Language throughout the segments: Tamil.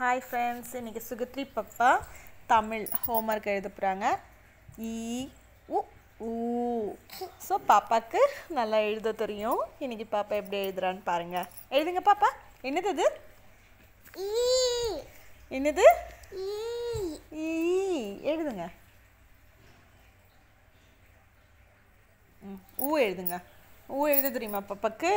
ஹாய் ஃப்ரெண்ட்ஸ் இன்னைக்கு சுகத்ரி பப்பா தமிழ் ஹோம்ஒர்க் எழுத போகிறாங்க ஈ உ ஊ ஸோ பாப்பாக்கு நல்லா எழுத தெரியும் இன்னைக்கு பாப்பா எப்படி எழுதுறான்னு பாருங்க எழுதுங்க பாப்பா என்னது இது என்னது ஈ எழுதுங்க ம், ஊ எழுதுங்க ஊ எழுத தெரியுமா பாப்பாக்கு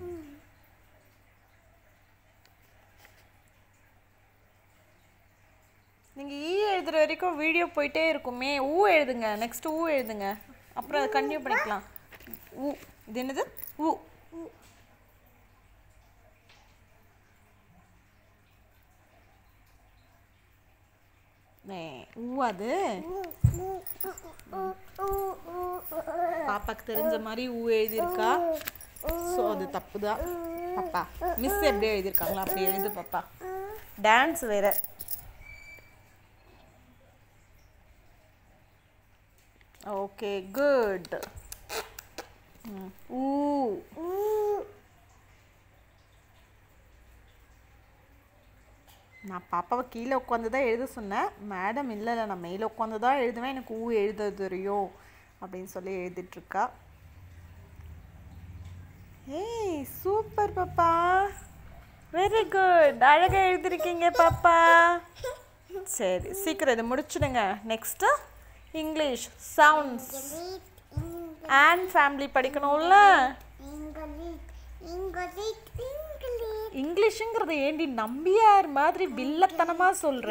நீங்கள் ஈ எழுதுற வரைக்கும் வீடியோ போயிட்டே இருக்குமே ஊ எழுதுங்க நெக்ஸ்ட் ஊ எழுதுங்க அப்புறம் அதை கன்டினியூ பண்ணிக்கலாம் ஊ இது என்னது ஊ ஏ, ஊ அது பாப்பாக்கு தெரிஞ்ச மாதிரி ஊ எழுதியிருக்கா ஸோ அது தப்பு தான் பாப்பா மிஸ் எப்படி எழுதியிருக்காங்களோ அப்படி எழுது பாப்பா டான்ஸ் வேற ஓகே குட் ஊ நான் பாப்பாவை கீழே உட்காந்து தான் எழுத சொன்னேன் மேடம் இல்லை இல்லை நான் மேலே உட்காந்து தான் எழுதுவேன் எனக்கு ஊ எழுத தெரியும் அப்படின்னு சொல்லி எழுதிட்டுருக்கா ஏய் சூப்பர் பாப்பா வெரி குட் அழகாக எழுதிருக்கீங்க பாப்பா சரி சீக்கிரம் இதை முடிச்சிடுங்க next English sounds and family படிக்கணும்ல இங்கிலீஷுங்கிறத ஏண்டி நம்பியார் மாதிரி வில்லத்தனமா சொல்ற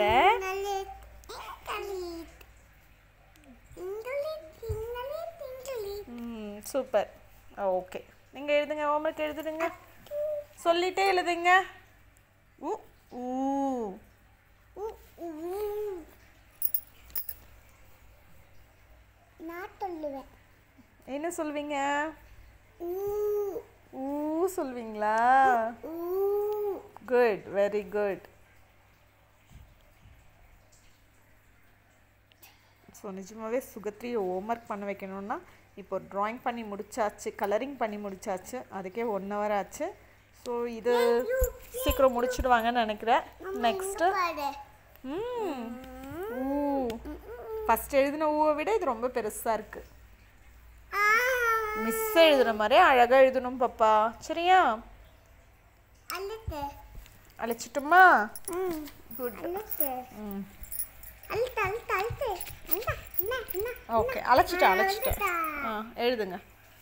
ம் சூப்பர் ஓகே நீங்க எழுதுங்க ஹோம்ஒர்க் எழுதுடுங்க சொல்லிட்டே எழுதுங்க உ ஊ நான் சொல்லுவேன் என்ன சொல்வீங்க ஊ, ஊ சொல்வீங்களா ஊ. குட் வெரி குட் ஸோ நிஜமாவே சுகத்ரி ஹோம்ஒர்க் பண்ண வைக்கணும்னா இப்போ ட்ராயிங் பண்ணி முடிச்சாச்சு கலரிங் பண்ணி முடிச்சாச்சு அதுக்கே ஒன் ஹவர் ஆச்சு ஸோ இது சீக்கிரம் முடிச்சிடுவாங்கன்னு நினைக்கிறேன் நெக்ஸ்ட்டு பாரு. ம் ஊ ஃபஸ்ட் எழுதின ஊவை விட இது ரொம்ப பெருசாக இருக்குது ஆ, மிஸ் எழுதுன மாதிரியே அழகாக எழுதணும் பாப்பா சரியா அழுத்து. அழைச்சிட்டுமா ம், குட் அழுத்து. ம் அழுத்து, அழுத்து, அழுத்து. இந்தா, இந்தா, இந்தா. ஓகே அழைச்சிட்டேன் அழைச்சிட்டேன் அழுத்துட்டா. ஆ எழுதுங்க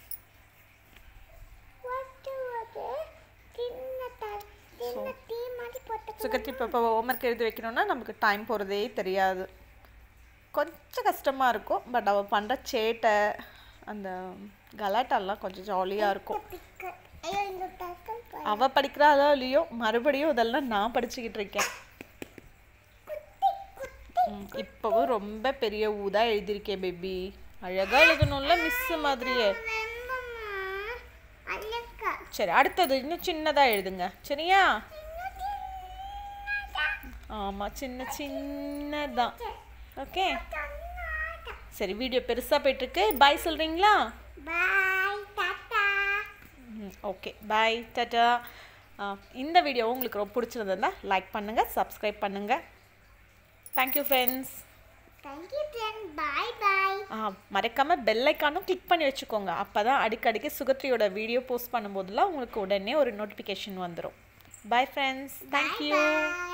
ஒட்டு ஒரு சின்ன த- சின்ன தீ மாதிரி போட்டுக்கணும். சுகத்தி பாப்பா ஹோம்ஒர்க் எழுதி வைக்கணும்னா நமக்கு டைம் போகிறதே தெரியாது கொஞ்சம் கஷ்டமாக இருக்கும் பட் அவள் பண்ணுற சேட்டை அந்த கலாட்டாலாம் கொஞ்சம் ஜாலியாக இருக்கும் பிக்க. ஐயோ, இந்த தக்கல் பாரு. அவள் படிக்கிறாளோ இல்லையோ மறுபடியும் இதெல்லாம் நான் படிச்சுக்கிட்டு இருக்கேன் ம், இப்போவும் ரொம்ப பெரிய ஊதா எழுதியிருக்கேன் பேபி அழகாக எழுதணும்ல மிஸ் மாதிரியே வெம்பம்மா. அழுக்கா. சரி அடுத்தது இன்னும் சின்னதாக எழுதுங்க சரியா ஆமாம் சின்ன சின்னதான் ஓகே சரி வீடியோ பெருசாக போயிட்டுருக்கு பாய் சொல்கிறீங்களா bye tata okay bye tata இந்த வீடியோ உங்களுக்கு ரொம்ப பிடிச்சிருந்ததுன்னா லைக் பண்ணுங்கள் சப்ஸ்கிரைப் பண்ணுங்கள் thank you friends thank you friend bye bye மறக்காமல் பெல் ஐக்கானும் கிளிக் பண்ணி வச்சுக்கோங்க அப்போ தான் அடிக்கடிக்கு சுகத்ரியோட வீடியோ போஸ்ட் பண்ணும்போதெல்லாம் உங்களுக்கு உடனே ஒரு நோட்டிஃபிகேஷன் வந்துடும் பாய் ஃப்ரெண்ட்ஸ் தேங்க்யூ பாய்